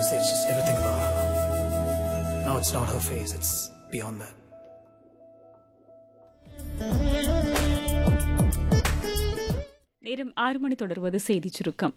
to say it's just everything about her. Now it's not her face, it's beyond that. நேரம் ஆறு மணி தொடர்வது செய்திச் சுருக்கம்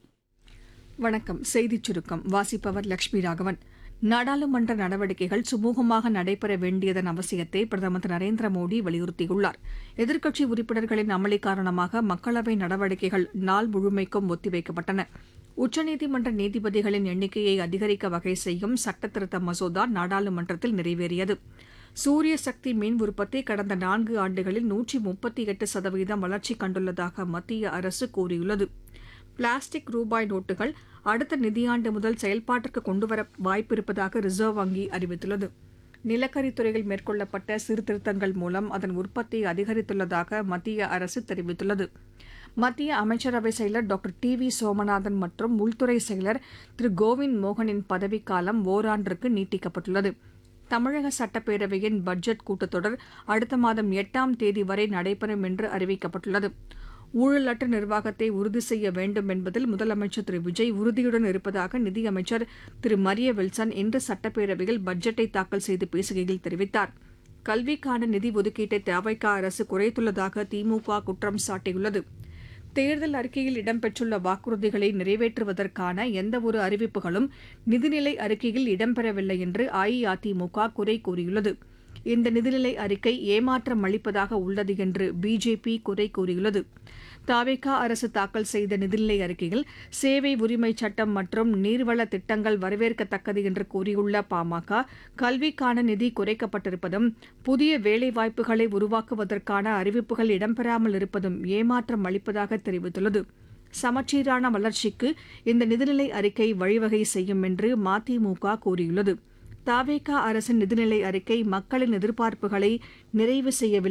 வணக்கம் செய்திச் சுருக்கம் வாசிப்பவர் லட்சுமி ராகவன் நாடாளுமன்ற நடவடிக்கைகள் சுமூகமாக நடைபெற வேண்டியதன் அவசியத்தை பிரதமர் திரு நரேந்திர மோடி வலியுறுத்தியுள்ளார் எதிர்க்கட்சி உறுப்பினர்களின் அமளி காரணமாக மக்களவை நடவடிக்கைகள் நாள் முழுமைக்கும் ஒத்திவைக்கப்பட்டன உச்சநீதிமன்ற நீதிபதிகளின் எண்ணிக்கையை அதிகரிக்க வகை செய்யும் சட்டத்திருத்த மசோதா நாடாளுமன்றத்தில் நிறைவேறியது சூரிய சக்தி மின் உற்பத்தி கடந்த நான்கு ஆண்டுகளில் நூற்றி முப்பத்தி எட்டு சதவீதம் வளர்ச்சி கண்டுள்ளதாக மத்திய அரசு கூறியுள்ளது பிளாஸ்டிக் ரூபாய் நோட்டுகள் அடுத்த நிதியாண்டு முதல் செயல்பாட்டிற்கு கொண்டுவர வாய்ப்பிருப்பதாக ரிசர்வ் வங்கி அறிவித்துள்ளது நிலக்கரித் துறையில் மேற்கொள்ளப்பட்ட சீர்திருத்தங்கள் மூலம் அதன் உற்பத்தி அதிகரித்துள்ளதாக மத்திய அரசு தெரிவித்துள்ளது மத்திய அமைச்சரவை செயலர் டாக்டர் டி வி சோமநாதன் மற்றும் உள்துறை செயலர் திரு கோவிந்த் மோகனின் பதவிக்காலம் ஓராண்டிற்கு நீட்டிக்கப்பட்டுள்ளது தமிழக சட்டப்பேரவையின் பட்ஜெட் கூட்டத்தொடர் அடுத்த மாதம் எட்டாம் தேதி வரை நடைபெறும் என்று அறிவிக்கப்பட்டுள்ளது ஊழலற்ற நிர்வாகத்தை உறுதி செய்ய வேண்டும் என்பதில் முதலமைச்சர் திரு விஜய் உறுதியுடன் இருப்பதாக நிதியமைச்சர் திரு மரிய வில்சன் இன்று சட்டப்பேரவையில் பட்ஜெட்டை தாக்கல் செய்து பேசுகையில் தெரிவித்தார் கல்விக்கான நிதி ஒதுக்கீட்டை தவைக்க அரசு குறைத்துள்ளதாக திமுக குற்றம் சாட்டியுள்ளது தேர்தல் அறிக்கையில் இடம்பெற்றுள்ள வாக்குறுதிகளை நிறைவேற்றுவதற்கான எந்தவொரு அறிவிப்புகளும் நிதிநிலை அறிக்கையில் இடம்பெறவில்லை என்று அஇஅதிமுக குறை கூறியுள்ளது இந்த நிதிநிலை அறிக்கை ஏமாற்றம் அளிப்பதாக உள்ளது என்று பிஜேபி குறை கூறியுள்ளது தாவேகா அரசு தாக்கல் செய்த நிதிநிலை அறிக்கையில் சேவை உரிமை சட்டம் மற்றும் நீர்வள திட்டங்கள் வரவேற்கத்தக்கது என்று கூறியுள்ள பாமக கல்விக்கான நிதி குறைக்கப்பட்டிருப்பதும் புதிய வேலைவாய்ப்புகளை உருவாக்குவதற்கான அறிவிப்புகள் இடம்பெறாமல் இருப்பதும் ஏமாற்றம் அளிப்பதாக தெரிவித்துள்ளது சமச்சீரான வளர்ச்சிக்கு இந்த நிதிநிலை அறிக்கை வழிவகை செய்யும் என்று மதிமுக கூறியுள்ளது தாவேகா அரசின் நிதிநிலை அறிக்கை மக்களின் எதிர்பார்ப்புகளை நிறைவு செய்யவில்லை